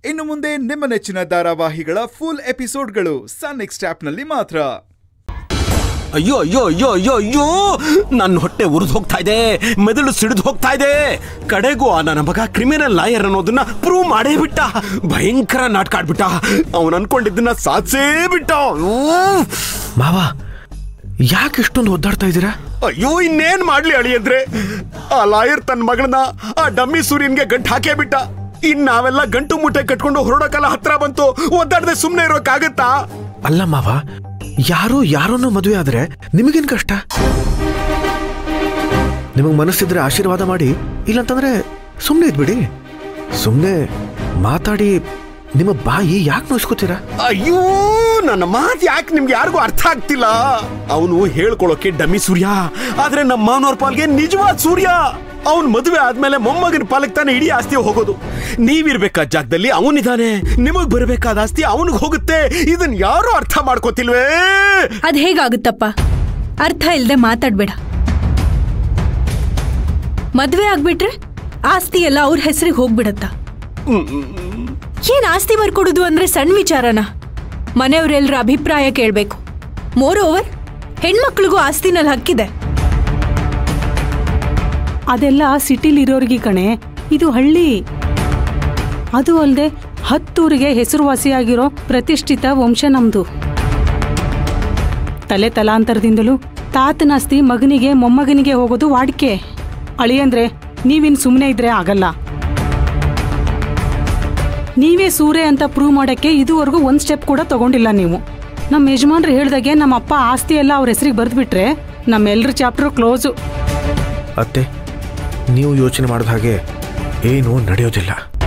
ಇನ್ನು ಮುಂದೆ ನಿಮ್ಮ ನೆಚ್ಚಿನ ಧಾರಾವಾಹಿಗಳ ಫುಲ್ ಎಪಿಸೋಡ್ಗಳು ಸನ್ ನೆಕ್ಸ್ಟ್ ಆಪ್ನಲ್ಲಿ ಮಾತ್ರ ಅಯ್ಯೋ ಅಯ್ಯೋ ಅಯ್ಯೋ ಅಯ್ಯೋ ಅಯ್ಯೋ ನನ್ನ ಹೊಟ್ಟೆ ಉರಿದು ಹೋಗ್ತಾ ಇದೆ ಮೆದುಳು ಸಿಡಿದು ಹೋಗ್ತಾ ಇದೆ ಕಡೆಗೂ ಆ ನನ್ನ ಮಗ ಕ್ರಿಮಿನಲ್ ಲಾಯರ್ ಅನ್ನೋದನ್ನ ಪ್ರೂವ್ ಮಾಡೇ ಬಿಟ್ಟ ಭಯಂಕರ ನಾಟಕ ಆಡ್ಬಿಟ್ಟ ಅವನು ಅನ್ಕೊಂಡಿದ್ದನ್ನ ಸಾಧಿಸೇ ಬಿಟ್ಟ ಮಾವ ಯಾಕೆ ಇಷ್ಟೊಂದು ಒದ್ದಾಡ್ತಾ ಇದ್ದೀರಾ ಅಯ್ಯೋ ಇನ್ನೇನ್ ಮಾಡ್ಲಿ ಅಳಿಯಂದ್ರೆ ಆ ಲಾಯರ್ ತನ್ನ ಮಗಳನ್ನ ಆ ಡಮ್ಮಿ ಸೂರ್ಯನ್ಗೆ ಗಂಟು ಹಾಕೇ ಬಿಟ್ಟ ಇನ್ ನಾವೆಲ್ಲ ಗಂಟು ಮುಟ್ಟೆ ಕಟ್ಕೊಂಡು ಹೊರಡೋಕಲ್ಲ ಹತ್ರ ಬಂತು ಒದ್ದಾಡದೆ ಸುಮ್ನೆ ಇರೋಕ್ಕಾಗತ್ತಾ ಅಲ್ಲ ಮಾವ ಯಾರೋ ಯಾರನ್ನೋ ಮದುವೆ ಆದ್ರೆ ನಿಮಗೇನ್ ಕಷ್ಟ ನಿಮಗ್ ಮನಸ್ಸಿದ್ರೆ ಆಶೀರ್ವಾದ ಮಾಡಿ ಇಲ್ಲಂತಂದ್ರೆ ಸುಮ್ಮನೆ ಇದ್ಬಿಡಿ ಸುಮ್ಮನೆ ಮಾತಾಡಿ ನಿಮ್ಮ ಬಾಯಿ ಯಾಕೆ ನೋಯಿಸ್ಕೋತೀರಾ ಅಯ್ಯೋ ನನ್ನ ಮಾತು ಯಾಕೆ ನಿಮ್ಗೆ ಯಾರಿಗೂ ಅರ್ಥ ಆಗ್ತಿಲ್ಲ ಅವನು ಹೇಳ್ಕೊಳಕ್ಕೆ ಡಮ್ಮಿ ಸೂರ್ಯ ಆದ್ರೆ ನಮ್ಮ ಮಾವನವ್ರ ಪಾಲ್ಗೆ ನಿಜವಾದ ಸೂರ್ಯ ಅವನ್ ಮದುವೆ ಆದ್ಮೇಲೆ ಮೊಮ್ಮಗನ ಪಾಲಕ್ ತಾನೆ ಇಡೀ ಆಸ್ತಿ ಹೋಗೋದು ನೀವಿರ್ಬೇಕಾದ ಜಾಗದಲ್ಲಿ ಅವನಿದಾನೆ ನಿಮಗ್ ಬರ್ಬೇಕಾದ ಆಸ್ತಿ ಅವನಿಗೆ ಹೋಗುತ್ತೆ ಇದನ್ ಯಾರು ಅರ್ಥ ಮಾಡ್ಕೋತಿಲ್ವೇ ಅದ್ ಹೇಗಾಗುತ್ತಪ್ಪ ಅರ್ಥ ಇಲ್ದೆ ಮಾತಾಡ್ಬೇಡ ಮದ್ವೆ ಆಗ್ಬಿಟ್ರೆ ಆಸ್ತಿ ಎಲ್ಲ ಅವ್ರ ಹೆಸರಿಗೆ ಹೋಗ್ಬಿಡತ್ತ ಏನ್ ಆಸ್ತಿ ಬರ್ಕೊಡುದು ಅಂದ್ರೆ ಸಣ್ಣ ವಿಚಾರನ ಮನೆಯವರೆಲ್ಲರ ಅಭಿಪ್ರಾಯ ಕೇಳ್ಬೇಕು ಮೋರ್ ಓವರ್ ಹೆಣ್ಮಕ್ಳಿಗೂ ಆಸ್ತಿನಲ್ಲಿ ಹಕ್ಕಿದೆ ಅದೆಲ್ಲ ಸಿಟಿಲಿರೋರಿಗೆ ಕಣೆ ಇದು ಹಳ್ಳಿ ಅದು ಅಲ್ಲದೆ ಹತ್ತೂರಿಗೆ ಹೆಸರುವಾಸಿಯಾಗಿರೋ ಪ್ರತಿಷ್ಠಿತ ವಂಶ ನಮ್ದು ತಲೆ ತಲಾಂತರದಿಂದಲೂ ತಾತನಾಸ್ತಿ ಮಗನಿಗೆ ಮೊಮ್ಮಗನಿಗೆ ಹೋಗೋದು ವಾಡಿಕೆ ಅಳಿಯಂದ್ರೆ ನೀವಿನ್ ಸುಮ್ಮನೆ ಇದ್ರೆ ಆಗಲ್ಲ ನೀವೇ ಸೂರೆ ಅಂತ ಪ್ರೂವ್ ಮಾಡಕ್ಕೆ ಇದುವರೆಗೂ ಒಂದ್ ಸ್ಟೆಪ್ ಕೂಡ ತಗೊಂಡಿಲ್ಲ ನೀವು ನಮ್ಮ ಯಜಮಾನ್ರು ಹೇಳ್ದಾಗೆ ನಮ್ಮ ಅಪ್ಪ ಆಸ್ತಿ ಎಲ್ಲ ಅವ್ರ ಹೆಸರಿಗೆ ಬರೆದ್ಬಿಟ್ರೆ ನಮ್ಮೆಲ್ಲರ ಚಾಪ್ಟರ್ ಕ್ಲೋಸು ಅತ್ತೆ ನೀವು ಯೋಚನೆ ಮಾಡಿದ ಹಾಗೆ ಏನು ನಡೆಯೋದಿಲ್ಲ